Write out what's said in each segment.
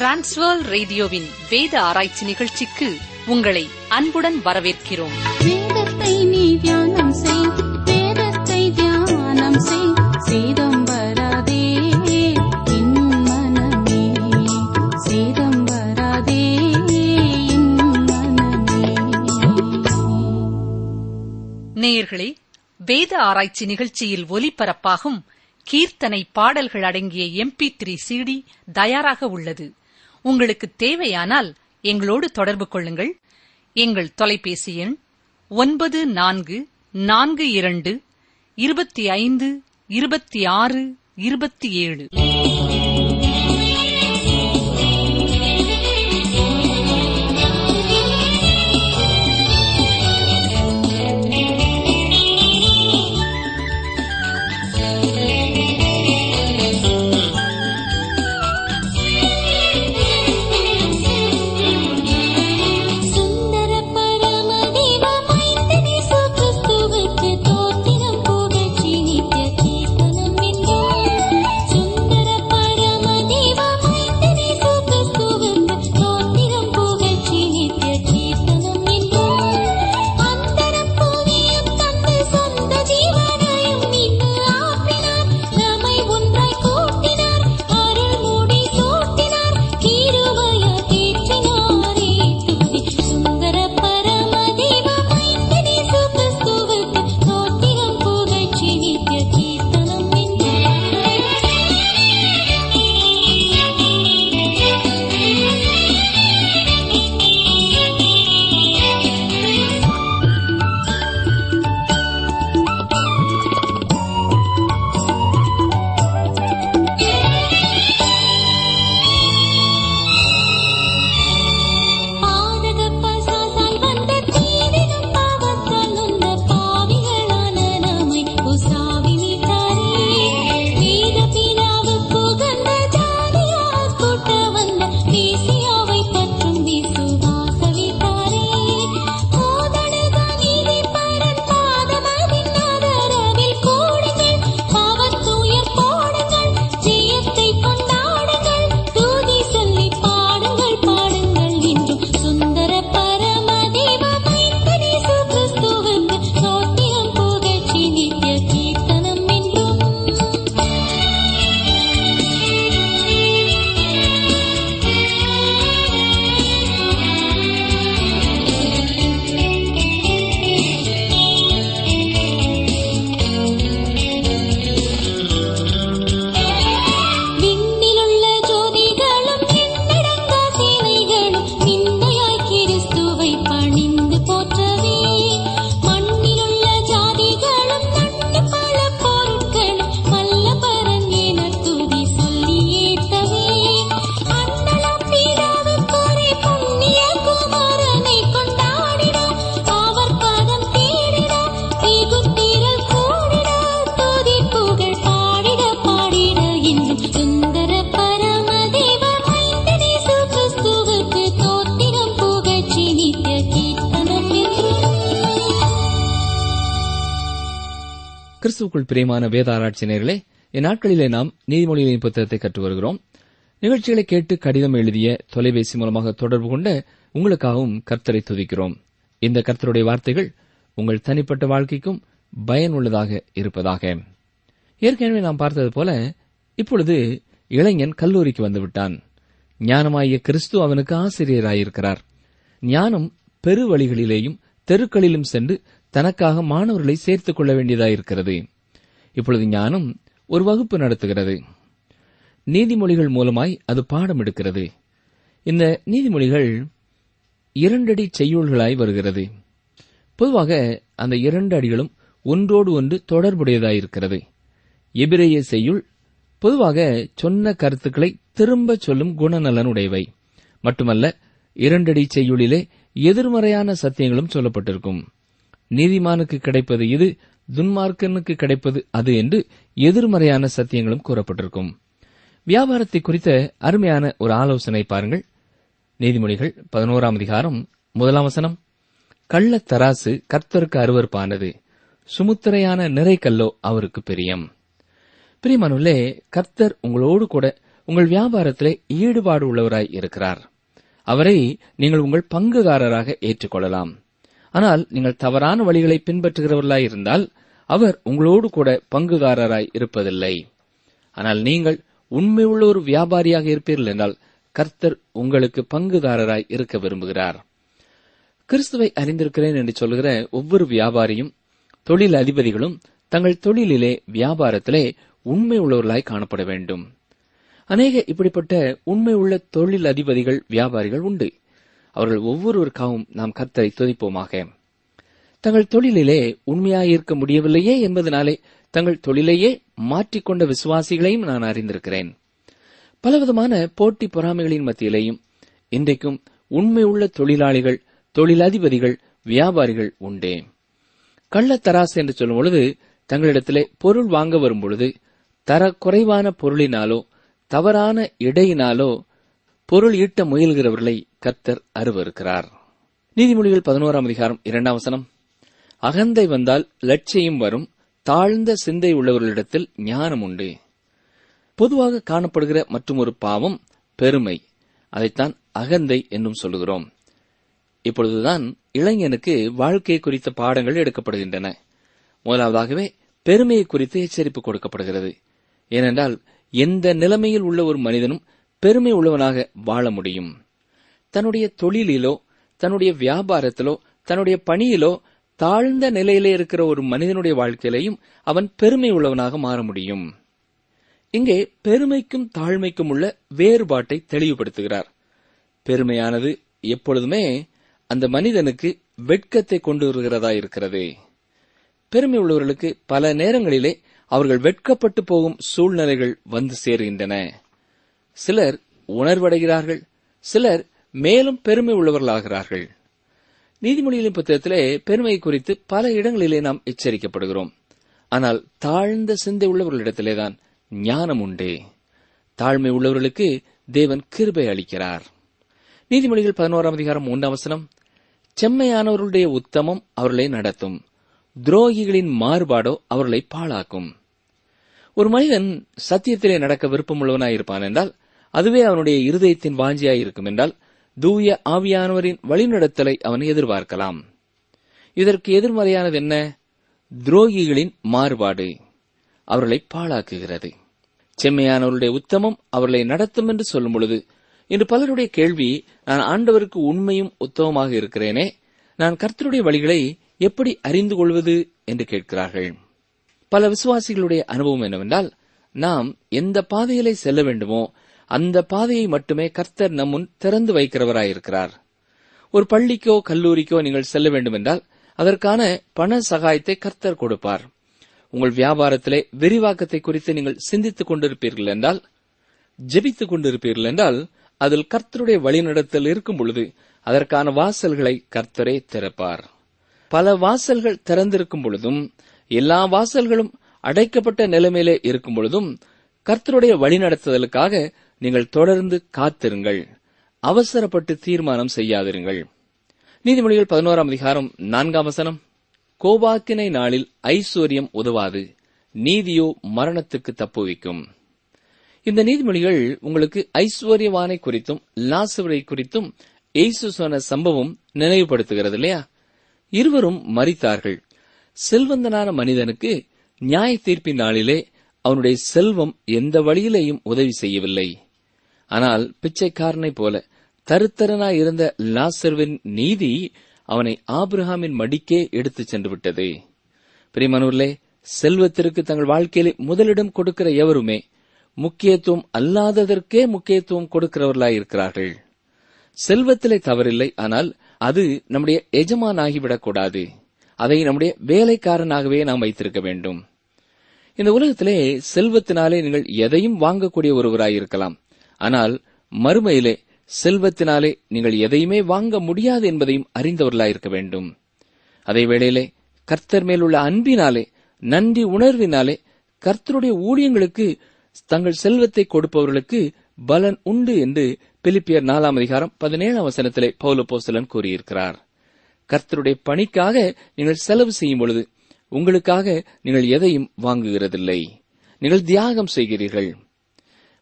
Transfer ரேடியோவின் வேத ஆராய்ச்சி நிகழ்ச்சிக்கு உங்களை அன்புடன் வரவேற்கிறோம் வேதத்தை நீ தியானம் செய் வேதத்தை தியானம் செய் சேதம் வராதே என் மனமே சேதம் வராதே என் மனமே நேயர்களே வேத ஆராய்ச்சி நிகழ்ச்சியில் ஒலிபரப்பாகும் கீர்த்தனை பாடல்கள் அடங்கிய எம்பி த்ரீ சிடி தயாராக உள்ளது உங்களுக்கு தேவையானால் எங்களோடு தொடர்பு கொள்ளுங்கள் எங்கள் தொலைபேசி எண் ஒன்பது நான்கு நான்கு இரண்டு இருபத்தி ஐந்து இருபத்தி ஆறு இருபத்தி ஏழு சுந்தர பரமதேவ மைந்தனே சுகிறிஸ்துவுக்கு தோத்திரம் புகழ்ச்சி நித்ய கீர்த்தனம் என்றோம். சுந்தர பரமதேவ மைந்தனே சுகிறிஸ்துவுக்கு தோத்திரம் புகழ்ச்சி நித்ய கீர்த்தனம் என்றோம். அந்தரம் புவியும் தந்து சொந்த ஜீவனையும் மீட்டு ஆற்றினார். நம்மை ஒன்றாய் கூட்டினார். அருள் மூடி சூட்டினார். கிருபையால் தேற்றினாரே துதி. சுந்தர பரமதேவ மைந்தனே சுகிறிஸ்துவுக்கு தோத்திரம் புகழ்ச்சி நித்ய கீர்த்தனம் பாதக பசாசால் வந்த தீவிரம் பாவத்தால் நொந்த பாவிகளான நம்மை உசாவி மீட்டாரே. வேத பிதாவுக்கு உகந்த ஜாதியார் கூட்ட வந்த மேசியாவை பற்றும் விசுவாச வீட்டாரே. போதடுக நீதிபரன் பாதமதின் ஆதரவில் கூடுங்கள். பாவத்துயர் போடுங்கள். ஜெயத்தை கொண்டாடுங்கள். துதி சொல்லி பாடுங்கள் பாடுங்கள் என்றும் சுந்தர பரமதேவ மைந்தனே சுகிறிஸ்துவுக்கு தோத்திரம் புகழ்ச்சி நித்ய கீர்த்தனம் என்றும் விண்ணிலுள்ள ஜோதிகளும் எண்ணடங்கா சேனைகளும் விந்தையாய் கிறிஸ்துவை பணிந்து போற்றவே மண்ணிலுள்ள ஜாதிகளும் நன்னு பல பொருட்களும் வல்லபரன் என துதி சொல்லி ஏத்தவே அண்ணலம் பிதாவுக்கொரே புண்ணிய குமாரனை கொண்டாடினார் அவர் பாதம் தேடினார் வெகுத்திரள் கூடினார் துதி புகழ் பாடிட பாடிட என்றும் சுந்தர பரமதேவ மைந்தனே சுகிறிஸ்துவுக்கு தோத்திரம் புகழ்ச்சி நித்ய கீர்த்தனம் என்றும் கிறிஸ்துவுக்குள் பிரியமான வேத ஆராய்ச்சியர்களே இந்நாட்களிலே நாம் நீதிமொழிகளின் புத்தகத்தை கற்று வருகிறோம் நிகழ்ச்சிகளை கேட்டு கடிதம் எழுதிய தொலைபேசி மூலமாக தொடர்பு கொண்ட உங்களுக்காகவும் கர்த்தரை துதிக்கிறோம் இந்த கர்த்தருடைய வார்த்தைகள் உங்கள் தனிப்பட்ட வாழ்க்கைக்கும் பயனுள்ளதாக இருப்பதாக ஏற்கனவே நாம் பார்த்தது போல இப்பொழுது இளைஞன் கல்லூரிக்கு வந்துவிட்டான் ஞானமாகிய கிறிஸ்து அவனுக்கு ஆசிரியராயிருக்கிறார் ஞானம் பெருவழிகளிலேயும் தெருக்களிலும் சென்று தனக்காக மாணவர்களை சேர்த்துக் கொள்ள வேண்டியதாயிருக்கிறது இப்பொழுது ஞானம் ஒரு வகுப்பு நடத்துகிறது நீதிமொழிகள் மூலமாய் அது பாடம் எடுக்கிறது இந்த நீதிமொழிகள் இரண்டடி செய்யுள்களாய் வருகிறது பொதுவாக அந்த இரண்டு அடிகளும் ஒன்றோடு ஒன்று தொடர்புடையதாயிருக்கிறது எபிரேய செய்யுள் பொதுவாக சொன்ன கருத்துக்களை திரும்ப சொல்லும் குணநலனுடையவை மட்டுமல்ல இரண்டடி செய்யுளிலே எதிர்மறையான சத்தியங்களும் சொல்லப்பட்டிருக்கும் நீதிமானுக்கு கிடைப்பது இது துன்மார்க்கனுக்கு கிடைப்பது அது என்று எதிர்மறையான சத்தியங்களும் கூறப்பட்டிருக்கும் வியாபாரத்தை குறித்த அருமையான ஒரு ஆலோசனை பாருங்கள் நீதிமொழிகள் பதினோராம் அதிகாரம் முதலாம் வசனம் கள்ளத் தராசு கர்த்தருக்கு அருவருப்பானது சுமுத்திரையான நிறைக்கல்லோ அவருக்கு பிரியம் பிரியமானுள்ளே கர்த்தர் உங்களோடு கூட உங்கள் வியாபாரத்திலே ஈடுபாடு உள்ளவராய் இருக்கிறார் அவரை நீங்கள் உங்கள் பங்குதாரராக ஏற்றுக்கொள்ளலாம் ஆனால் நீங்கள் தவறான வழிகளை பின்பற்றுகிறவர்களாய் இருந்தால் அவர் உங்களோடு கூட பங்குதாரராய் இருப்பதில்லை ஆனால் நீங்கள் உண்மை உள்ள ஒரு வியாபாரியாக இருப்பீர்கள் என்றால் கர்த்தர் உங்களுக்கு பங்குதாரராய் இருக்க விரும்புகிறார் கிறிஸ்துவை அறிந்திருக்கிறேன் என்று சொல்கிற ஒவ்வொரு வியாபாரியும் தொழில் அதிபதிகளும் தங்கள் தொழிலிலே வியாபாரத்திலே உண்மை உள்ளவர்களாய் காணப்பட வேண்டும் அநேக இப்படிப்பட்ட உண்மை உள்ள தொழில் அதிபதிகள் வியாபாரிகள் உண்டு அவர்கள் ஒவ்வொருவருக்காகவும் நாம் கர்த்தரை துதிப்போமாக தங்கள் தொழிலிலே உண்மையாயிருக்க முடியவில்லையே என்பதனாலே தங்கள் தொழிலையே மாற்றிக்கொண்ட விசுவாசிகளையும் நான் அறிந்திருக்கிறேன் பலவிதமான போட்டி பொறாமைகளின் மத்தியிலேயும் இன்றைக்கும் உண்மை உள்ள தொழிலாளிகள் தொழிலதிபதிகள் வியாபாரிகள் உண்டே கள்ளத்தராசு என்று சொல்லும் பொழுது தங்களிடத்திலே பொருள் வாங்க வரும் பொழுது தர குறைவான பொருளினாலோ தவறான இடையினாலோ பொருள் ஈட்ட முயல்கிறவர்களை கர்த்தர் அருவருக்கிறார் நீதிமொழிகள் பதினோராம் அதிகாரம் இரண்டாம் வசனம் அகந்தை வந்தால் லட்சியம் வரும் தாழ்ந்த சிந்தை உள்ளவர்களிடத்தில் ஞானம் உண்டு பொதுவாக காணப்படுகிற மற்றும் ஒரு பாவம் பெருமை அதைத்தான் அகந்தை என்றும் சொல்லுகிறோம் இப்பொழுதுதான் இளைஞனுக்கு வாழ்க்கை குறித்த பாடங்கள் எடுக்கப்படுகின்றன முதலாவதாகவே பெருமையை குறித்து எச்சரிப்பு கொடுக்கப்படுகிறது ஏனென்றால் எந்த நிலைமையில் உள்ள ஒரு மனிதனும் பெருமை உள்ளவனாக வாழ முடியும் தன்னுடைய தொழிலிலோ தன்னுடைய வியாபாரத்திலோ தன்னுடைய பணியிலோ தாழ்ந்த நிலையிலே இருக்கிற ஒரு மனிதனுடைய வாழ்க்கையிலையும் அவன் பெருமை உள்ளவனாக மாற முடியும் இங்கே பெருமைக்கும் தாழ்மைக்கும் உள்ள வேறுபாட்டை தெளிவுபடுத்துகிறார் பெருமையானது எப்பொழுதுமே அந்த மனிதனுக்கு வெட்கத்தை கொண்டு வருகிறதா இருக்கிறது பெருமை உள்ளவர்களுக்கு பல நேரங்களிலே அவர்கள் வெட்கப்பட்டு போகும் சூழ்நிலைகள் வந்து சேருகின்றன சிலர் உணர்வடைகிறார்கள் சிலர் மேலும் பெருமை உள்ளவர்களாகிறார்கள் நீதிமொழிகளின் புத்தகத்திலே பெருமை குறித்து பல இடங்களிலே நாம் எச்சரிக்கப்படுகிறோம் ஆனால் தாழ்ந்த சிந்தை உள்ளவர்களிடத்திலேதான் ஞானம் உண்டு தாழ்மை உள்ளவர்களுக்கு தேவன் கிருபை அளிக்கிறார் நீதிமொழிகள் பதினோராம் அதிகாரம் மூன்றாம் வசனம் செம்மையானவர்களுடைய உத்தமம் அவர்களை நடத்தும் துரோகிகளின் மாறுபாடோ அவர்களை பாழாக்கும் ஒரு மனிதன் சத்தியத்திலே நடக்க விருப்பமுள்ளவனாய் இருப்பான் என்றால் அதுவே அவனுடைய இருதயத்தின் வாஞ்சியாய் இருக்கும் என்றால் தூய ஆவியானவரின் வழிநடத்தலை அவன் எதிர்பார்க்கலாம் இதற்கு எதிர்மறையானது என்ன துரோகிகளின் மாறுபாடு அவர்களை பாழாக்குகிறது செம்மையானவருடைய உத்தமம் அவர்களை நடத்தும் என்று சொல்லும் பொழுது இன்று பலருடைய கேள்வி நான் ஆண்டவருக்கு உண்மையும் உத்தமமாக இருக்கிறேனே நான் கர்த்தருடைய வழிகளை எப்படி அறிந்து கொள்வது என்று கேட்கிறார்கள் பல விசுவாசிகளுடைய அனுபவம் என்னவென்றால் நாம் எந்த பாதையிலே செல்ல வேண்டுமோ அந்த பாதையை மட்டுமே கர்த்தர் நம்முன் திறந்து வைக்கிறவராயிருக்கிறார் ஒரு பள்ளிக்கோ கல்லூரிக்கோ நீங்கள் செல்ல வேண்டுமென்றால் அதற்கான பண சகாயத்தை கர்த்தர் கொடுப்பார் உங்கள் வியாபாரத்திலே விரிவாக்கத்தை குறித்து நீங்கள் சிந்தித்துக் கொண்டிருப்பீர்கள் என்றால் ஜெபித்துக் கொண்டிருப்பீர்கள் என்றால் அதில் கர்த்தருடைய வழிநடத்தல் இருக்கும் பொழுது அதற்கான வாசல்களை கர்த்தரே திறப்பார் பல வாசல்கள் திறந்திருக்கும் பொழுதும் எல்லா வாசல்களும் அடைக்கப்பட்ட நிலைமையிலே இருக்கும் பொழுதும் கர்த்தருடைய வழிநடத்துதலுக்காக நீங்கள் தொடர்ந்து காத்திருங்கள் அவசரப்பட்டு தீர்மானம் செய்யாதிருங்கள் நீதிமொழிகள் பதினோராம் அதிகாரம் நான்காம் வசனம் கோபாக்கினை நாளில் ஐஸ்வர்யம் உதவாது நீதியோ மரணத்துக்கு தப்புவிக்கும் இந்த நீதிமொழிகள் உங்களுக்கு ஐஸ்வர்யவானை குறித்தும் லாசுவரை குறித்தும் இயேசு சொன்ன சம்பவம் நினைவுபடுத்துகிறது இல்லையா இருவரும் மறித்தார்கள் செல்வந்தனான மனிதனுக்கு நியாய தீர்ப்பின் நாளிலே அவனுடைய செல்வம் எந்த வழியிலேயும் உதவி செய்யவில்லை ஆனால் பிச்சைக்காரனைப் போல தருத்தரனாய் இருந்த லாசர்வின் நீதி அவனை ஆபிரகாமின் மடிக்கே எடுத்துச் சென்று விட்டது பிரிமனூர்லே செல்வத்திற்கு தங்கள் வாழ்க்கையிலே முதலிடம் கொடுக்கிற எவருமே முக்கியத்துவம் அல்லாததற்கே முக்கியத்துவம் கொடுக்கிறவர்களாய் இருக்கிறார்கள் செல்வத்திலே தவறில்லை ஆனால் அது நம்முடைய எஜமானாகிவிடக் கூடாது அதை நம்முடைய வேலைக்காரனாகவே நாம் வைத்திருக்க வேண்டும் இந்த உலகத்திலே செல்வத்தினாலே நீங்கள் எதையும் வாங்கக்கூடிய ஒருவராய் இருக்கலாம் ஆனால் மறுமையிலே செல்வத்தினாலே நீங்கள் எதையுமே வாங்க முடியாது என்பதையும் அறிந்தவர்களாய் இருக்க வேண்டும் அதே வேளையிலே கர்த்தர் மேலுள்ள அன்பினாலே நன்றி உணர்வினாலே கர்த்தருடைய ஊழியங்களுக்கு தங்கள் செல்வத்தை கொடுப்பவர்களுக்கு பலன் உண்டு என்று பிலிப்பியர் நாலாம் அதிகாரம் பதினேழாம் வசனத்திலே பௌலபோசலன் கூறியிருக்கிறார் கர்த்தருடைய பணிக்காக நீங்கள் செலவு செய்யும் பொழுது உங்களுக்காக நீங்கள் எதையும் வாங்குகிறதில்லை நீங்கள் தியாகம் செய்கிறீர்கள்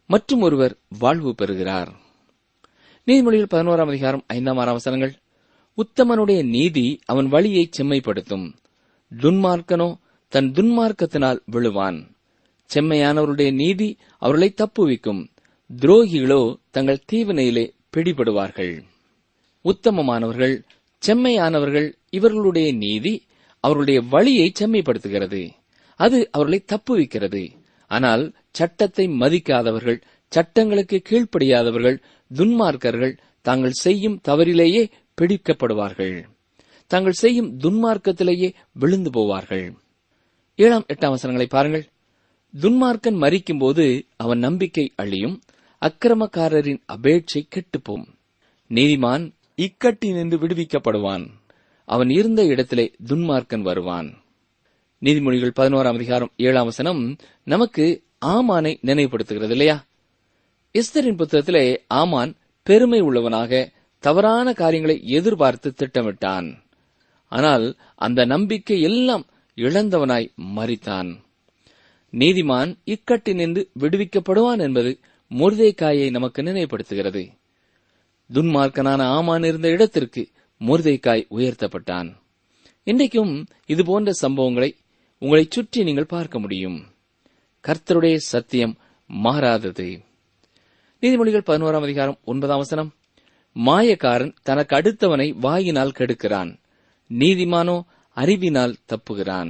மற்றும் ஒருவர் வாழ்வு பெறுகிறார் நீதிமொழிகள் பதினோராம் அதிகாரம் ஐந்தாம் ஆறாம் வசனங்கள் உத்தமனுடைய நீதி அவன் வழியை செம்மைப்படுத்தும் துன்மார்க்கனோ தன் துன்மார்க்கத்தினால் விழுவான் செம்மையானவருடைய நீதி அவர்களை தப்புவிக்கும் துரோகிகளோ தங்கள் தீவினையிலே பிடிபடுவார்கள் உத்தமமானவர்கள் செம்மையானவர்கள் இவர்களுடைய நீதி அவர்களுடைய வழியை செம்மைப்படுத்துகிறது அது அவர்களை தப்புவிக்கிறது ஆனால் சட்டத்தை மதிக்காதவர்கள் சட்டங்களுக்கு கீழ்ப்படியாதவர்கள் துன்மார்க்கர்கள் தாங்கள் செய்யும் தவறிலேயே பிடிக்கப்படுவார்கள் தாங்கள் செய்யும் துன்மார்க்கத்திலேயே விழுந்து போவார்கள் ஏழாம் எட்டாம் வசனங்களை பாருங்கள் துன்மார்க்கன் மறிக்கும்போது அவன் நம்பிக்கை அழியும் அக்கிரமக்காரரின் அபேட்சை கெட்டுப்போம் நீதிமான் இக்கட்டினின்று விடுவிக்கப்படுவான் அவன் இருந்த இடத்திலே துன்மார்க்கன் வருவான் நீதிமொழிகள் பதினோராம் அதிகாரம் ஏழாம் வசனம் நமக்கு ஆமானை நினைவுபடுத்துகிறது இல்லையா எஸ்தரின் புத்தகத்திலே ஆமான் பெருமை உள்ளவனாக தவறான காரியங்களை எதிர்பார்த்து திட்டமிட்டான் ஆனால் அந்த நம்பிக்கை எல்லாம் இழந்தவனாய் மறித்தான் நீதிமான் இக்கட்டினின்று விடுவிக்கப்படுவான் என்பது முர்தேக்காயை நமக்கு நினைவுபடுத்துகிறது துன்மார்க்கனான ஆமான் இருந்த இடத்திற்கு முர்தேக்காய் உயர்த்தப்பட்டான் இன்றைக்கும் இதுபோன்ற சம்பவங்களை உங்களைச் சுற்றி நீங்கள் பார்க்க முடியும் கர்த்தருடைய சத்தியம் மாறாதது நீதிமொழிகள் பதினோராம் அதிகாரம் ஒன்பதாம் வசனம் மாயக்காரன் தனக்கு அடுத்தவனை வாயினால் கெடுக்கிறான் நீதிமானோ அறிவினால் தப்புகிறான்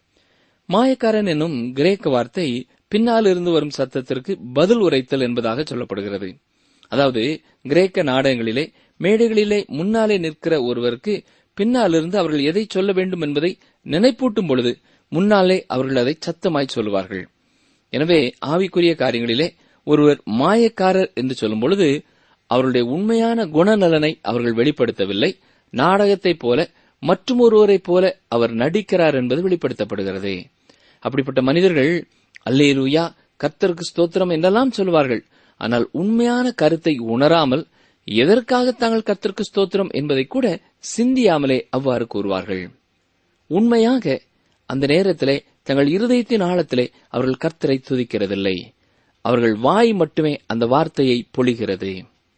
மாயக்காரன் என்னும் கிரேக்க வார்த்தை பின்னால் இருந்து வரும் சத்தத்திற்கு பதில் உரைத்தல் என்பதாக சொல்லப்படுகிறது அதாவது கிரேக்க நாடகங்களிலே மேடைகளிலே முன்னாலே நிற்கிற ஒருவருக்கு பின்னாலிருந்து அவர்கள் எதை சொல்ல வேண்டும் என்பதை நினைப்பூட்டும் பொழுது முன்னாலே அவர்கள் அதை சத்தமாய் சொல்லுவார்கள் எனவே ஆவிக்குரிய காரியங்களிலே ஒருவர் மாயக்காரர் என்று சொல்லும் பொழுது அவருடைய உண்மையான குணநலனை அவர்கள் வெளிப்படுத்தவில்லை நாடகத்தைப் போல மற்றும் ஒருவரைப் போல அவர் நடிக்கிறார் என்பது வெளிப்படுத்தப்படுகிறது அப்படிப்பட்ட மனிதர்கள் அல்லேலூயா கர்த்தருக்கு ஸ்தோத்திரம் என்றெல்லாம் சொல்வார்கள் ஆனால் உண்மையான கருத்தை உணராமல் எதற்காக தாங்கள் கர்த்தருக்கு ஸ்தோத்திரம் என்பதை கூட சிந்தியாமலே அவ்வாறு கூறுவார்கள் உண்மையாக அந்த நேரத்திலே தங்கள் இருதயத்தின் ஆழத்திலே அவர்கள் கர்த்தரை துதிக்கிறதில்லை அவர்கள் வாய் மட்டுமே அந்த வார்த்தையை பொழிகிறது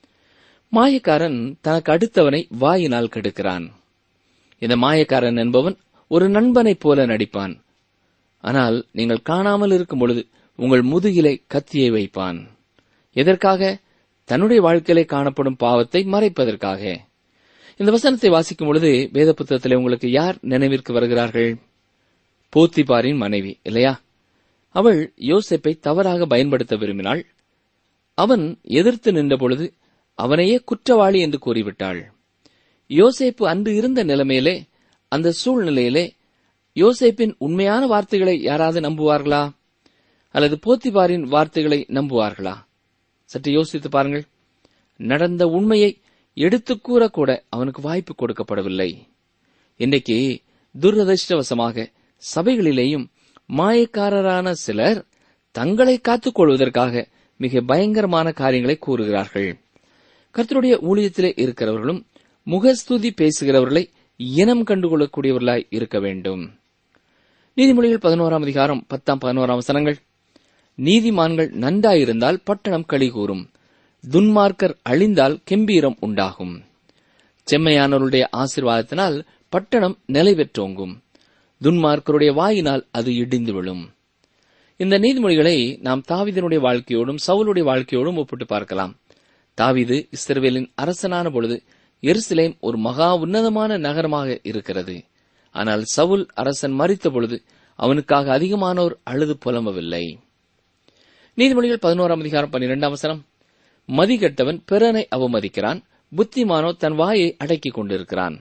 மாயக்காரன் தனக்கு அடுத்தவனை வாயினால் கெடுக்கிறான் இந்த மாயக்காரன் என்பவன் ஒரு நண்பனைப் போல நடிப்பான் ஆனால் நீங்கள் காணாமல் இருக்கும் பொழுது உங்கள் முதுகிலே கத்தியை வைப்பான் எதற்காக தன்னுடைய வாழ்க்கையிலே காணப்படும் பாவத்தை மறைப்பதற்காக இந்த வசனத்தை வாசிக்கும் பொழுது வேத புத்தகத்திலே உங்களுக்கு யார் நினைவிற்கு வருகிறார்கள் போத்திபாரின் மனைவி இல்லையா அவள் யோசேப்பை தவறாக பயன்படுத்த விரும்பினாள் அவன் எதிர்த்து நின்ற பொழுது அவனையே குற்றவாளி என்று கூறிவிட்டாள் யோசேப்பு அன்று இருந்த நிலைமையிலே அந்த சூழ்நிலையிலே யோசேப்பின் உண்மையான வார்த்தைகளை யாராவது நம்புவார்களா அல்லது போத்திபாரின் வார்த்தைகளை நம்புவார்களா சற்று யோசித்து பாருங்கள் நடந்த உண்மையை எடுத்துக் கூறக்கூட அவனுக்கு வாய்ப்பு கொடுக்கப்படவில்லை இன்றைக்கு துரதிருஷ்டவசமாக சபைகளிலேயும் மாயக்காரரான சிலர் தங்களை காத்துக் கொள்வதற்காக மிக பயங்கரமான காரியங்களை கூறுகிறார்கள் கர்த்தருடைய ஊழியத்திலே இருக்கிறவர்களும் முகஸ்துதி பேசுகிறவர்களை இனம் கண்டுகொள்ளக்கூடியவர்களாய் இருக்க வேண்டும் நீதிமொழிகள் பதினோராம் அதிகாரம் பத்தாம் பதினோராம் வசனங்கள் நீதிமான்கள் நன்றாயிருந்தால் பட்டணம் கூறும் துன்மார்க்கர் அழிந்தால் கெம்பீரம் உண்டாகும் செம்மையானவருடைய ஆசிர்வாதத்தினால் பட்டணம் நிலை பெற்றோங்கும் துன்மார்க்கருடைய வாயினால் அது இடிந்து விழும் இந்த நீதிமொழிகளை நாம் தாவிதனுடைய வாழ்க்கையோடும் சவுலுடைய வாழ்க்கையோடும் ஒப்பிட்டு பார்க்கலாம் தாவிது இஸ்ரவேலின் அரசனான பொழுது எருசலேம் ஒரு மகா உன்னதமான நகரமாக இருக்கிறது ஆனால் சவுல் அரசன் மறித்த பொழுது அவனுக்காக அதிகமானோர் அழுது புலம்பவில்லை நீதிமொழிகள் பதினோராம் அதிகாரம் பன்னிரெண்டாம் வசனம் மதிகெட்டவன் பிறனை அவமதிக்கிறான் புத்திமானோ தன் வாயை அடக்கிக் கொண்டிருக்கிறான்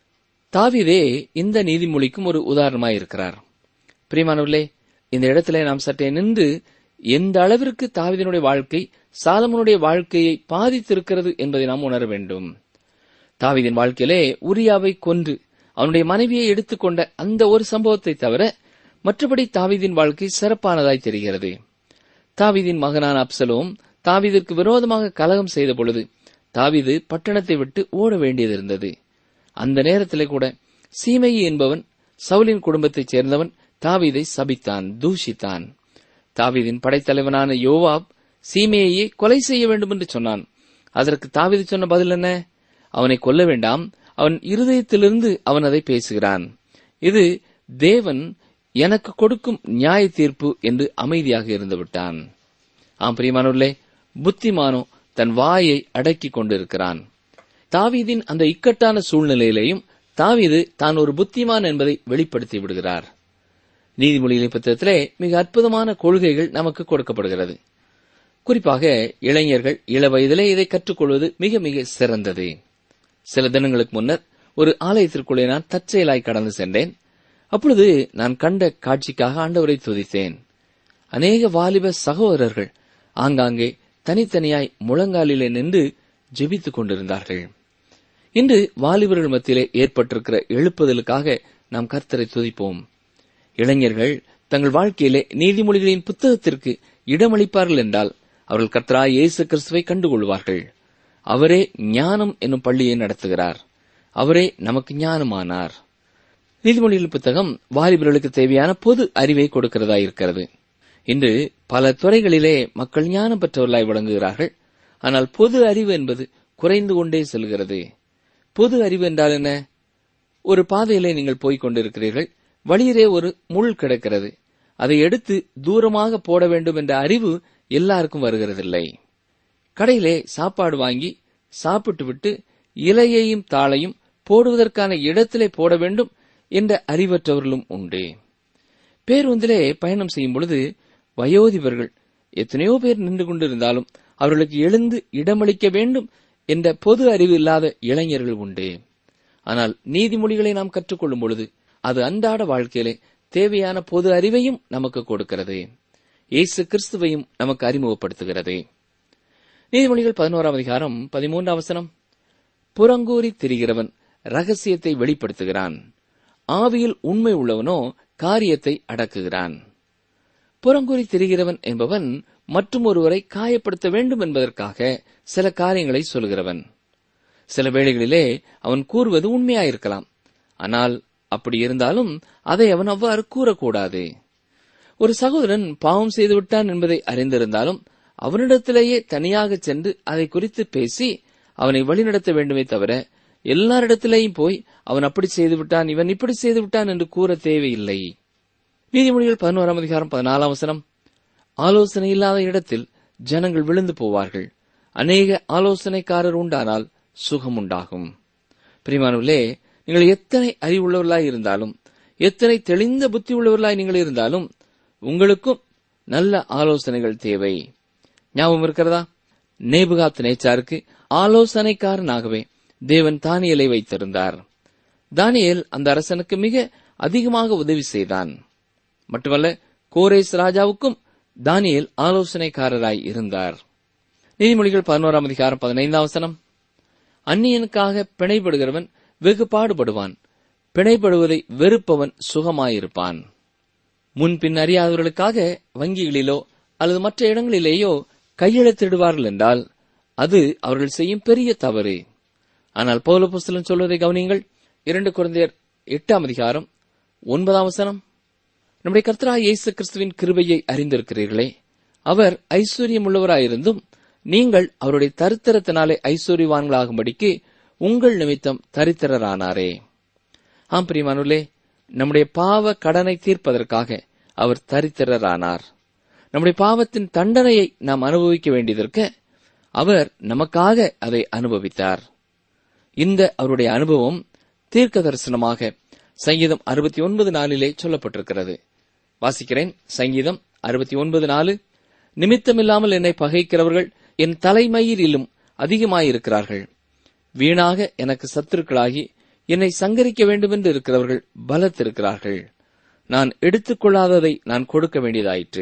தாவிதே இந்த நீதிமொழிக்கும் ஒரு உதாரணமாய் இருக்கிறார் பிரியமானவர்களே இந்த இடத்திலே நாம் சற்றே நின்று எந்த அளவிற்கு தாவிதனுடைய வாழ்க்கை சாலமனுடைய வாழ்க்கையை பாதித்திருக்கிறது என்பதை நாம் உணர வேண்டும் தாவிதின் வாழ்க்கையிலே உரியாவை கொன்று அவனுடைய மனைவியை எடுத்துக்கொண்ட அந்த ஒரு சம்பவத்தை தவிர மற்றபடி தாவிதின் வாழ்க்கை சிறப்பானதாய் தெரிகிறது தாவிதின் மகனான அப்சலோம் தாவிதிற்கு விரோதமாக கலகம் செய்த பொழுது தாவிது பட்டணத்தை விட்டு ஓட வேண்டியதிருந்தது அந்த நேரத்திலே கூட சீமையி என்பவன் சவுலின் குடும்பத்தைச் சேர்ந்தவன் தாவீதை சபித்தான் தூஷித்தான் தாவீதின் படைத்தலைவனான யோவாப் சீமையை கொலை செய்ய வேண்டும் என்று சொன்னான் அதற்கு தாவீது சொன்ன பதில் என்ன அவனை கொல்ல வேண்டாம் அவன் இருதயத்திலிருந்து அவன் அதை பேசுகிறான் இது தேவன் எனக்கு கொடுக்கும் நியாய தீர்ப்பு என்று அமைதியாக இருந்து விட்டான் ஆம் பிரியமானவர்களே புத்திமானோ தன் வாயை அடக்கிக் கொண்டிருக்கிறான் தாவீதின் அந்த இக்கட்டான சூழ்நிலையிலேயும் தாவீது தான் ஒரு புத்திமான் என்பதை வெளிப்படுத்தி விடுகிறார் நீதிமொழிகளின் புத்தகத்திலே மிக அற்புதமான கொள்கைகள் நமக்கு கொடுக்கப்படுகிறது குறிப்பாக இளைஞர்கள் இள வயதிலே இதை கற்றுக்கொள்வது மிக மிக சிறந்தது சில தினங்களுக்கு முன்னர் ஒரு ஆலயத்திற்குள்ளே நான் தற்செயலாய் கடந்து சென்றேன் அப்பொழுது நான் கண்ட காட்சிக்காக ஆண்டவரை துதித்தேன் அநேக வாலிப சகோதரர்கள் ஆங்காங்கே தனித்தனியாய் முழங்காலிலே நின்று ஜெபித்துக் கொண்டிருந்தார்கள் இன்று வாலிபர்கள் மத்தியிலே ஏற்பட்டிருக்கிற எழுப்புதலுக்காக நாம் கர்த்தரை துதிப்போம் இளைஞர்கள் தங்கள் வாழ்க்கையிலே நீதிமொழிகளின் புத்தகத்திற்கு இடமளிப்பார்கள் என்றால் அவர்கள் கர்த்தராய் இயேசு கிறிஸ்துவை கண்டுகொள்வார்கள் அவரே ஞானம் என்னும் பள்ளியை நடத்துகிறார் அவரே நமக்கு ஞானமானார் நீதிமொழிகள் புத்தகம் வாலிபர்களுக்கு தேவையான பொது அறிவை கொடுக்கிறதா இருக்கிறது இன்று பல துறைகளிலே மக்கள் ஞானம் பெற்றவர்களாய் விளங்குகிறார்கள் ஆனால் பொது அறிவு என்பது குறைந்து கொண்டே செல்கிறது பொது அறிவு என்றால் என்ன ஒரு பாதையிலே நீங்கள் போய்க் கொண்டிருக்கிறீர்கள் வழியிலே ஒரு முள் கிடக்கிறது அதை எடுத்து தூரமாக போட வேண்டும் என்ற அறிவு எல்லாருக்கும் வருகிறதில்லை கடையிலே சாப்பாடு வாங்கி சாப்பிட்டு விட்டு இலையையும் தாளையும் போடுவதற்கான இடத்திலே போட வேண்டும் என்ற அறிவற்றவர்களும் உண்டு பேருந்திலே பயணம் செய்யும் பொழுது வயோதிபர்கள் எத்தனையோ பேர் நின்று கொண்டிருந்தாலும் அவர்களுக்கு எழுந்து இடமளிக்க வேண்டும் என்ற பொது அறிவு இல்லாத இளைஞர்கள் உண்டு ஆனால் நீதிமொழிகளை நாம் கற்றுக்கொள்ளும் பொழுது அது அன்றாட வாழ்க்கையிலே தேவையான பொது அறிவையும் நமக்கு கொடுக்கிறது இயேசு கிறிஸ்துவையும் நமக்கு அறிமுகப்படுத்துகிறது நீதிமொழிகள் பதினோராம் அதிகாரம் பதிமூன்றாம் வசனம் புறங்கூறி திரிகிறவன் ரகசியத்தை வெளிப்படுத்துகிறான் ஆவியில் உண்மை உள்ளவனோ காரியத்தை அடக்குகிறான் புறங்கூறி திரிகிறவன் என்பவன் மற்றும் ஒருவரை காயப்படுத்த வேண்டும் என்பதற்காக சில காரியங்களை சொல்கிறவன் சில வேளைகளிலே அவன் கூறுவது உண்மையாயிருக்கலாம் ஆனால் அப்படி இருந்தாலும் அதை அவன் அவ்வாறு கூறக்கூடாது ஒரு சகோதரன் பாவம் செய்து விட்டான் என்பதை அறிந்திருந்தாலும் அவனிடத்திலேயே தனியாக சென்று அதை குறித்து பேசி அவனை வழிநடத்த வேண்டுமே தவிர எல்லாரிடத்திலேயும் போய் அவன் அப்படி செய்து விட்டான் இவன் இப்படி செய்து விட்டான் என்று கூற தேவையில்லை நீதிமொழிகள் பதினோராம் அதிகாரம் பதினாலாம் வசனம் ஆலோசனை இல்லாத இடத்தில் ஜனங்கள் விழுந்து போவார்கள் அநேக ஆலோசனைக்காரர் உண்டானால் சுகம் உண்டாகும் பிரிமானவர்களே நீங்கள் எத்தனை அறிவுள்ளவர்களாய் இருந்தாலும் எத்தனை தெளிந்த புத்தி உள்ளவர்களாய் நீங்கள் இருந்தாலும் உங்களுக்கும் நல்ல ஆலோசனைகள் தேவை ஞாபகம் இருக்கிறதா நேபுகாத் நேச்சாருக்கு ஆலோசனைக்காரனாகவே தேவன் தானியலை வைத்திருந்தார் தானியேல் அந்த அரசனுக்கு மிக அதிகமாக உதவி செய்தான் மட்டுமல்ல கோரேஸ் ராஜாவுக்கும் தானியேல் ஆலோசனைக்காரராய் இருந்தார் நீதிமொழிகள் பதினோராம் அதிகாரம் பதினைந்தாம் வசனம் அந்நியனுக்காக பிணைப்படுகிறவன் வெகு பாடுபடுவான் பிணைப்படுவதை வெறுப்பவன் சுகமாயிருப்பான் முன்பின் அறியாதவர்களுக்காக வங்கிகளிலோ அல்லது மற்ற இடங்களிலேயோ கையெழுத்திடுவார்கள் என்றால் அது அவர்கள் செய்யும் பெரிய தவறு ஆனால் பௌலபுஸ்தலன் சொல்வதை கவனியுங்கள் இரண்டு குழந்தையர் எட்டாம் அதிகாரம் ஒன்பதாம் வசனம் நம்முடைய கர்த்தராய் இயேசு கிறிஸ்துவின் கிருபையை அறிந்திருக்கிறீர்களே அவர் ஐஸ்வர்யம் உள்ளவராயிருந்தும் நீங்கள் அவருடைய தரித்திரத்தினாலே ஐஸ்வர்யவான்களாகும்படிக்கு உங்கள் நிமித்தம் தரித்திரரானாரே ஆம் பிரியமானுள்ளே நம்முடைய பாவ கடனை தீர்ப்பதற்காக அவர் தரித்திரரானார் நம்முடைய பாவத்தின் தண்டனையை நாம் அனுபவிக்க வேண்டியதற்கு அவர் நமக்காக அதை அனுபவித்தார் இந்த அவருடைய அனுபவம் தீர்க்க தரிசனமாக சங்கீதம் அறுபத்தி ஒன்பது நாளிலே சொல்லப்பட்டிருக்கிறது வாசிக்கிறேன் சங்கீதம் அறுபத்தி ஒன்பது நாலு நிமித்தமில்லாமல் என்னை பகைக்கிறவர்கள் என் தலைமயிரிலும் அதிகமாயிருக்கிறார்கள் வீணாக எனக்கு சத்துருக்களாகி என்னை சங்கரிக்க வேண்டுமென்று இருக்கிறவர்கள் பலத்திருக்கிறார்கள் நான் எடுத்துக்கொள்ளாததை நான் கொடுக்க வேண்டியதாயிற்று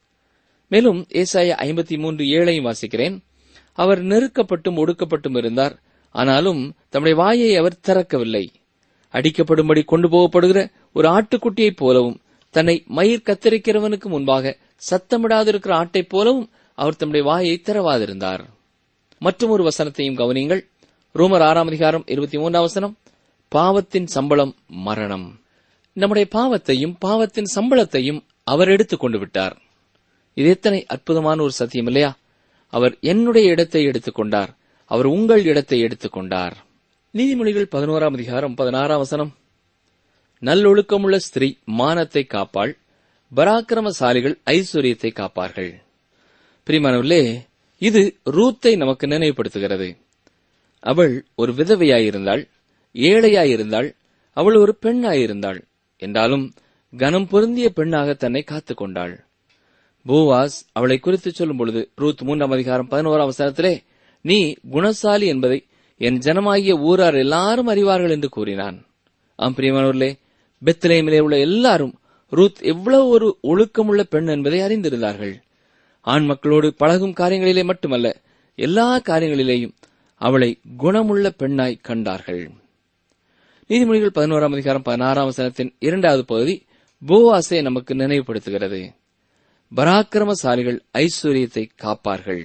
மேலும் ஏசாய ஐம்பத்தி மூன்று ஏழையும் வாசிக்கிறேன் அவர் நெருக்கப்பட்டும் ஒடுக்கப்பட்டும் இருந்தார் ஆனாலும் தம்முடைய வாயை அவர் திறக்கவில்லை அடிக்கப்படும்படி கொண்டு போகப்படுகிற ஒரு ஆட்டுக்குட்டியைப் போலவும் தன்னை மயிர் கத்தரிக்கிறவனுக்கு முன்பாக சத்தமிடாதிருக்கிற ஆட்டைப் போலவும் அவர் தம்முடைய வாயை திறவாதிருந்தார் மற்றும் ஒரு வசனத்தையும் கவனியுங்கள் ரோமர் ஆறாம் அதிகாரம் இருபத்தி மூன்றாம் வசனம் பாவத்தின் சம்பளம் மரணம் நம்முடைய பாவத்தையும் பாவத்தின் சம்பளத்தையும் அவர் எடுத்துக் கொண்டு விட்டார் இது எத்தனை அற்புதமான ஒரு சத்தியம் இல்லையா அவர் என்னுடைய இடத்தை எடுத்துக்கொண்டார் அவர் உங்கள் இடத்தை எடுத்துக்கொண்டார் நீதிமொழிகள் பதினோராம் அதிகாரம் பதினாறாம் வசனம் நல்லொழுக்கமுள்ள ஸ்திரீ மானத்தை காப்பாள் பராக்கிரமசாலிகள் ஐஸ்வர்யத்தை காப்பார்கள் பிரிமானவர்களே இது ரூத்தை நமக்கு நினைவுபடுத்துகிறது அவள் ஒரு விதவையாயிருந்தாள் ஏழையாயிருந்தாள் அவள் ஒரு பெண்ணாயிருந்தாள் என்றாலும் கனம் பொருந்திய பெண்ணாக தன்னை காத்துக் கொண்டாள் பூவாஸ் அவளை குறித்து சொல்லும் பொழுது ரூத் மூன்றாம் அதிகாரம் பதினோராம் வசனத்திலே நீ குணசாலி என்பதை என் ஜனமாகிய ஊரார் எல்லாரும் அறிவார்கள் என்று கூறினான் ஆம் பிரியமானவர்களே பெத்லேமிலே உள்ள எல்லாரும் ரூத் எவ்வளவு ஒரு ஒழுக்கமுள்ள பெண் என்பதை அறிந்திருந்தார்கள் ஆண் மக்களோடு பழகும் காரியங்களிலே மட்டுமல்ல எல்லா காரியங்களிலேயும் அவளை குணமுள்ள பெண்ணாய் கண்டார்கள் நீதிமொழிகள் பதினோராம் அதிகாரம் பதினாறாம் வசனத்தின் இரண்டாவது பகுதி போவாசை நமக்கு நினைவுபடுத்துகிறது பராக்கிரமசாலிகள் ஐஸ்வர்யத்தை காப்பார்கள்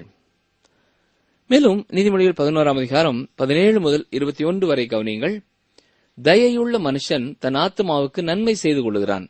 மேலும் நீதிமொழிகள் பதினோராம் அதிகாரம் பதினேழு முதல் இருபத்தி ஒன்று வரை கவனியுங்கள் தயையுள்ள மனுஷன் தன் ஆத்மாவுக்கு நன்மை செய்து கொள்கிறான்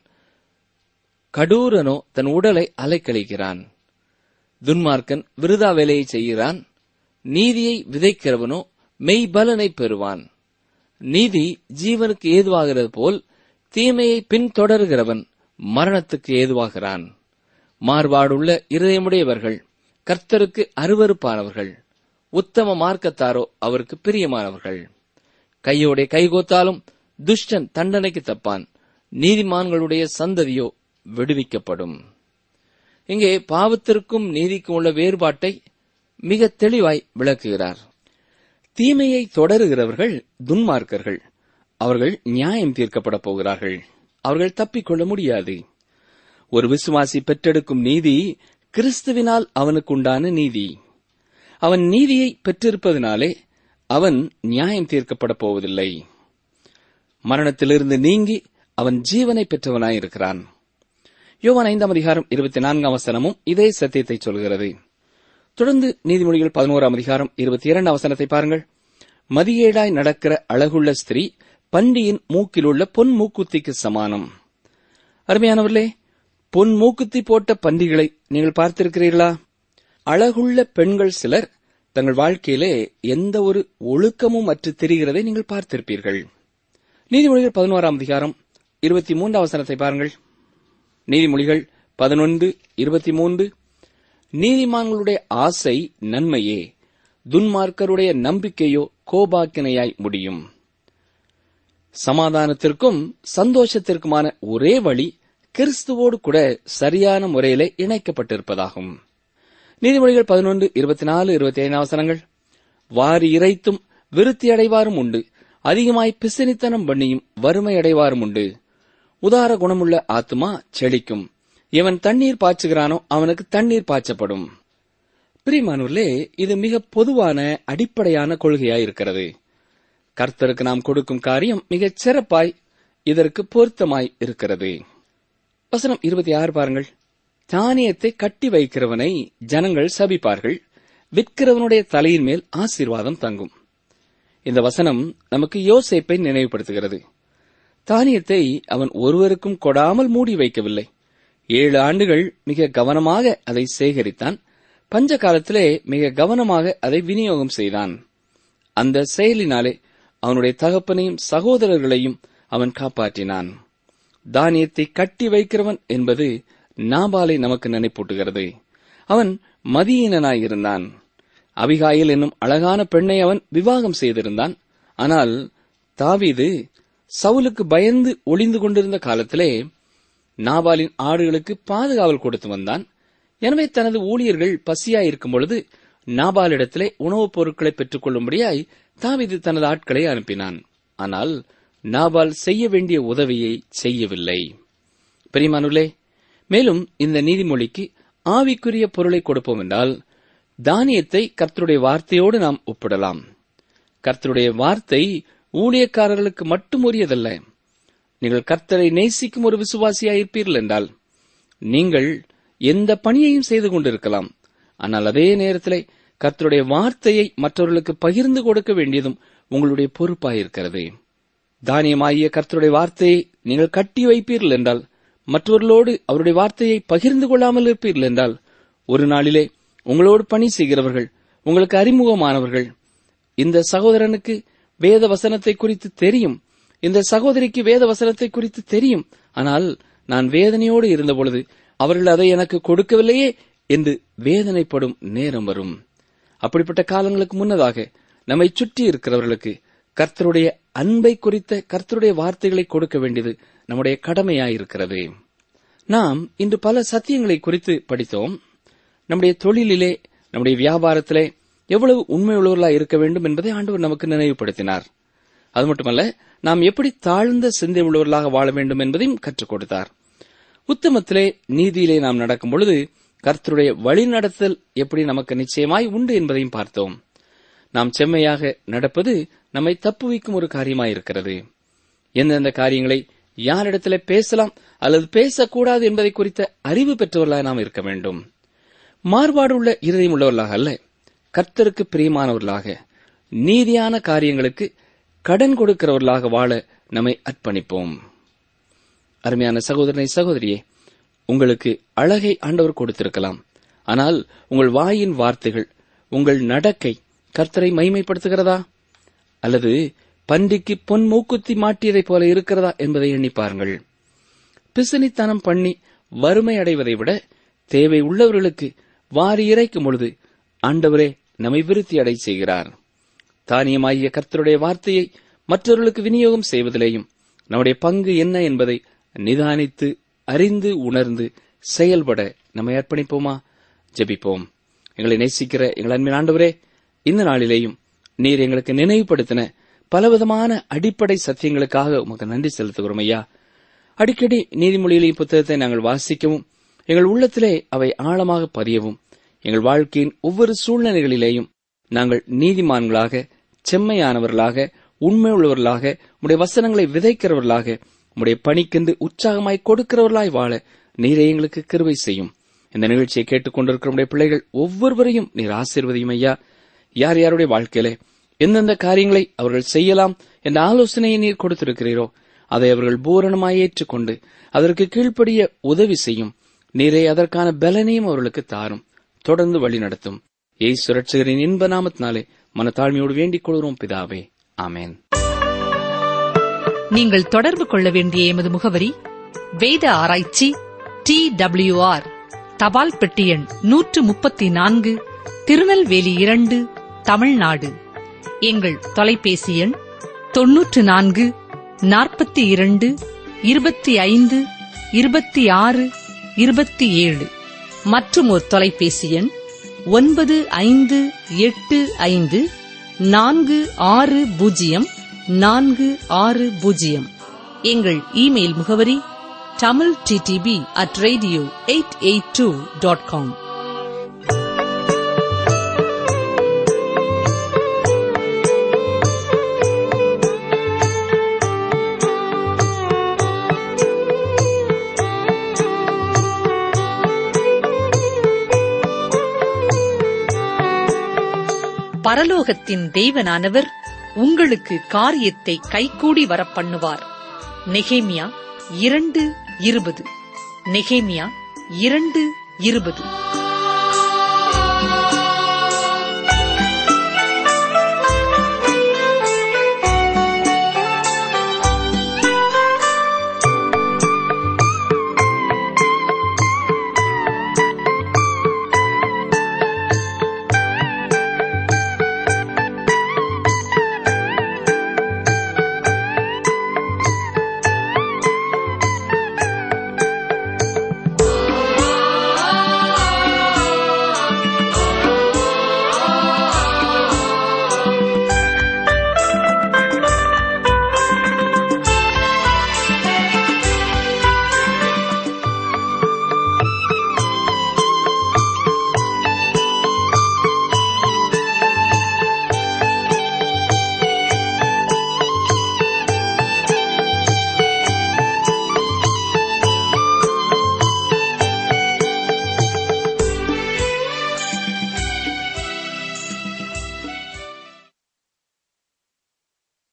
கடூரனோ தன் உடலை அலைக்கழிக்கிறான் துன்மார்க்கன் விருதா வேலையை செய்கிறான் நீதியை விதைக்கிறவனோ மெய்பலனை பெறுவான் நீதி ஜீவனுக்கு ஏதுவாகிறது போல் தீமையை பின்தொடர்கிறவன் மரணத்துக்கு ஏதுவாகிறான் மார்பாடுள்ள இருதயமுடையவர்கள் கர்த்தருக்கு அருவருப்பானவர்கள் உத்தம மார்க்கத்தாரோ அவருக்கு பிரியமானவர்கள் கையோட கைகோத்தாலும் துஷ்டன் தண்டனைக்கு தப்பான் நீதிமான்களுடைய சந்ததியோ விடுவிக்கப்படும் இங்கே பாவத்திற்கும் நீதிக்கும் உள்ள வேறுபாட்டை மிக தெளிவாய் விளக்குகிறார் தீமையை தொடருகிறவர்கள் துன்மார்க்கர்கள் அவர்கள் நியாயம் தீர்க்கப்பட போகிறார்கள் அவர்கள் தப்பிக்கொள்ள முடியாது ஒரு விசுவாசி பெற்றெடுக்கும் நீதி கிறிஸ்துவினால் அவனுக்குண்டான நீதி அவன் நீதியை பெற்றிருப்பதனாலே அவன் நியாயம் தீர்க்கப்பட போவதில்லை மரணத்திலிருந்து நீங்கி அவன் ஜீவனை பெற்றவனாயிருக்கிறான் யோவான் ஐந்தாம் அதிகாரம் இருபத்தி நான்காம் வசனமும் இதே சத்தியத்தை சொல்கிறது தொடர்ந்து நீதிமொழிகள் பதினோராம் அதிகாரம் இருபத்தி இரண்டாம் வசனத்தை பாருங்கள் மதியேடாய் நடக்கிற அழகுள்ள ஸ்திரீ பண்டியின் மூக்கிலுள்ள பொன் மூக்குத்திக்கு சமானம் அருமையானவர்களே பொன் மூக்குத்தி போட்ட பண்டிகளை நீங்கள் பார்த்திருக்கிறீர்களா அழகுள்ள பெண்கள் சிலர் தங்கள் வாழ்க்கையிலே எந்த ஒரு ஒழுக்கமும் அற்று தெரிகிறதை நீங்கள் பார்த்திருப்பீர்கள் நீதிமொழிகள் பதினோராம் அதிகாரம் இருபத்தி மூன்றாம் வசனத்தை பாருங்கள் நீதிமொழிகள் பதினொன்று இருபத்தி மூன்று நீதிமான்களுடைய ஆசை நன்மையே துன்மார்க்கருடைய நம்பிக்கையோ கோபாக்கினையாய் முடியும் சமாதானத்திற்கும் சந்தோஷத்திற்குமான ஒரே வழி கிறிஸ்துவோடு கூட சரியான முறையிலே இணைக்கப்பட்டிருப்பதாகும் நீதிமொழிகள் பதினொன்று இருபத்தி நாலு இருபத்தி ஐந்து அவசரங்கள் வாரி இறைத்தும் விருத்தி அடைவாரும் உண்டு அதிகமாய் பிசினித்தனம் பண்ணியும் வறுமை அடைவாரும் உண்டு உதார குணமுள்ள ஆத்மா செழிக்கும் இவன் தண்ணீர் பாய்ச்சுகிறானோ அவனுக்கு தண்ணீர் பாய்ச்சப்படும் பிரிமானூர்லே இது மிக பொதுவான அடிப்படையான கொள்கையாயிருக்கிறது கர்த்தருக்கு நாம் கொடுக்கும் காரியம் மிகச் சிறப்பாய் இதற்கு பொருத்தமாய் இருக்கிறது வசனம் இருபத்தி ஆறு பாருங்கள் தானியத்தை கட்டி வைக்கிறவனை ஜனங்கள் சபிப்பார்கள் விற்கிறவனுடைய தலையின் மேல் ஆசீர்வாதம் தங்கும் இந்த வசனம் நமக்கு யோசேப்பை நினைவுபடுத்துகிறது தானியத்தை அவன் ஒருவருக்கும் கொடாமல் மூடி வைக்கவில்லை ஏழு ஆண்டுகள் மிக கவனமாக அதை சேகரித்தான் பஞ்ச காலத்திலே மிக கவனமாக அதை விநியோகம் செய்தான் அந்த செயலினாலே அவனுடைய தகப்பனையும் சகோதரர்களையும் அவன் காப்பாற்றினான் தானியத்தை கட்டி வைக்கிறவன் என்பது நாபாலை நமக்கு நினைப்பூட்டுகிறது அவன் மதியீனனாயிருந்தான் அபிகாயில் என்னும் அழகான பெண்ணை அவன் விவாகம் செய்திருந்தான் ஆனால் தாவீது சவுலுக்கு பயந்து ஒளிந்து கொண்டிருந்த காலத்திலே நாபாலின் ஆடுகளுக்கு பாதுகாவல் கொடுத்து வந்தான் எனவே தனது ஊழியர்கள் பசியாயிருக்கும் பொழுது நாபாலிடத்திலே உணவுப் பொருட்களை பெற்றுக் கொள்ளும்படியாய் தாவீது தனது ஆட்களை அனுப்பினான் ஆனால் நாபால் செய்ய வேண்டிய உதவியை செய்யவில்லை பெரியமானுலே மேலும் இந்த நீதிமொழிக்கு ஆவிக்குரிய பொருளை கொடுப்போம் என்றால் தானியத்தை கர்த்தருடைய வார்த்தையோடு நாம் ஒப்பிடலாம் கர்த்தருடைய வார்த்தை ஊழியக்காரர்களுக்கு மட்டும் உரியதல்ல நீங்கள் கர்த்தரை நேசிக்கும் ஒரு விசுவாசியாயிருப்பீர்கள் என்றால் நீங்கள் எந்த பணியையும் செய்து கொண்டிருக்கலாம் ஆனால் அதே நேரத்திலே கர்த்தருடைய வார்த்தையை மற்றவர்களுக்கு பகிர்ந்து கொடுக்க வேண்டியதும் உங்களுடைய பொறுப்பாயிருக்கிறது தானியமாகிய கர்த்தருடைய வார்த்தையை நீங்கள் கட்டி வைப்பீர்கள் என்றால் மற்றவர்களோடு அவருடைய வார்த்தையை பகிர்ந்து கொள்ளாமல் இருப்பீர்கள் என்றால் ஒரு நாளிலே உங்களோடு பணி செய்கிறவர்கள் உங்களுக்கு அறிமுகமானவர்கள் இந்த சகோதரனுக்கு வேத வசனத்தை குறித்து தெரியும் இந்த சகோதரிக்கு வேத வசனத்தை குறித்து தெரியும் ஆனால் நான் வேதனையோடு இருந்தபொழுது அவர்கள் அதை எனக்கு கொடுக்கவில்லையே என்று வேதனைப்படும் நேரம் வரும் அப்படிப்பட்ட காலங்களுக்கு முன்னதாக நம்மை சுற்றி இருக்கிறவர்களுக்கு கர்த்தருடைய அன்பை குறித்த கர்த்தருடைய வார்த்தைகளை கொடுக்க வேண்டியது நம்முடைய கடமையாயிருக்கிறது நாம் இன்று பல சத்தியங்களை குறித்து படித்தோம் நம்முடைய தொழிலிலே நம்முடைய வியாபாரத்திலே எவ்வளவு உண்மையுள்ளவர்களாய் இருக்க வேண்டும் என்பதை ஆண்டவர் நமக்கு நினைவுபடுத்தினார் அது மட்டுமல்ல நாம் எப்படி தாழ்ந்த சிந்தை உள்ளவர்களாக வாழ வேண்டும் என்பதையும் கற்றுக் கொடுத்தார் உத்தமத்திலே நீதியிலே நாம் நடக்கும் பொழுது கர்த்தருடைய வழிநடத்தல் எப்படி நமக்கு நிச்சயமாய் உண்டு என்பதையும் பார்த்தோம் நாம் செம்மையாக நடப்பது நம்மை தப்புவிக்கும் ஒரு காரியமாயிருக்கிறது எந்தெந்த காரியங்களை யாரிடத்திலே பேசலாம் அல்லது பேசக்கூடாது என்பதை குறித்த அறிவு பெற்றவர்களாக நாம் இருக்க வேண்டும் மாறுபாடு உள்ள இருதயம் உள்ளவர்களாக அல்ல கர்த்தருக்கு பிரியமானவர்களாக நீதியான காரியங்களுக்கு கடன் கொடுக்கிறவர்களாக வாழ நம்மை அர்ப்பணிப்போம் அருமையான சகோதரனை சகோதரியே உங்களுக்கு அழகை ஆண்டவர் கொடுத்திருக்கலாம் ஆனால் உங்கள் வாயின் வார்த்தைகள் உங்கள் நடக்கை கர்த்தரை மைமைப்படுத்துகிறதா அல்லது பன்றிக்கு பொன் மூக்குத்தி மாட்டியதைப் போல இருக்கிறதா என்பதை எண்ணி பாருங்கள் பிசினித்தனம் பண்ணி வறுமை அடைவதை விட தேவை உள்ளவர்களுக்கு வாரி இறைக்கும் பொழுது ஆண்டவரே நம்மை விருத்தி அடை செய்கிறார் தானியமாகிய கர்த்தருடைய வார்த்தையை மற்றவர்களுக்கு விநியோகம் செய்வதிலேயும் நம்முடைய பங்கு என்ன என்பதை நிதானித்து அறிந்து உணர்ந்து செயல்பட நம்மை அர்ப்பணிப்போமா ஜெபிப்போம் எங்களை நேசிக்கிற எங்கள் அன்பின் ஆண்டவரே இந்த நாளிலேயும் நீர் எங்களுக்கு நினைவுபடுத்தின பலவிதமான அடிப்படை சத்தியங்களுக்காக உமக்கு நன்றி செலுத்துகிறோம் ஐயா அடிக்கடி நீதிமொழிகளின் புத்தகத்தை நாங்கள் வாசிக்கவும் எங்கள் உள்ளத்திலே அவை ஆழமாக பதியவும் எங்கள் வாழ்க்கையின் ஒவ்வொரு சூழ்நிலைகளிலேயும் நாங்கள் நீதிமான்களாக செம்மையானவர்களாக உண்மை உள்ளவர்களாக உடைய வசனங்களை விதைக்கிறவர்களாக உடைய பணிக்கென்று உற்சாகமாய் கொடுக்கிறவர்களாய் வாழ நீரே எங்களுக்கு கிருவை செய்யும் இந்த நிகழ்ச்சியை கேட்டுக்கொண்டிருக்கிற உடைய பிள்ளைகள் ஒவ்வொருவரையும் நீர் ஆசீர்வதியும் ஐயா யார் யாருடைய வாழ்க்கையிலே எந்தெந்த காரியங்களை அவர்கள் செய்யலாம் என்ற ஆலோசனையை நீர் கொடுத்திருக்கிறீரோ அதை அவர்கள் பூரணமாய் ஏற்றுக்கொண்டு அதற்கு கீழ்ப்படிய உதவி செய்யும் நீரே அதற்கான பலனையும் அவர்களுக்கு தாரும் தொடர்ந்து வழி நடத்தும் ஏய் சுரட்சகரின் இன்ப நாமத்தினாலே மனத்தாழ்மையோடு வேண்டிக் கொள்கிறோம் பிதாவே ஆமேன் நீங்கள் தொடர்பு கொள்ள வேண்டிய எமது முகவரி வேத ஆராய்ச்சி டி டபிள்யூ ஆர் தபால் பெட்டி எண் நூற்று முப்பத்தி நான்கு திருநெல்வேலி இரண்டு தமிழ்நாடு எங்கள் தொலைபேசி எண் தொன்னூற்று நான்கு நாற்பத்தி இரண்டு இருபத்தி ஐந்து இருபத்தி ஆறு இருபத்தி ஏழு மற்றும் ஒரு தொலைபேசி எண் ஒன்பது ஐந்து எட்டு ஐந்து நான்கு ஆறு பூஜ்ஜியம் நான்கு ஆறு பூஜ்ஜியம் எங்கள் இமெயில் முகவரி Tamil DTP at radio eight eight two dot com பரலோகத்தின் தெய்வனானவர் உங்களுக்கு காரியத்தை கைகூடி வரப் பண்ணுவார் நெகேமியா இரண்டு இருபது நெகேமியா இரண்டு இருபது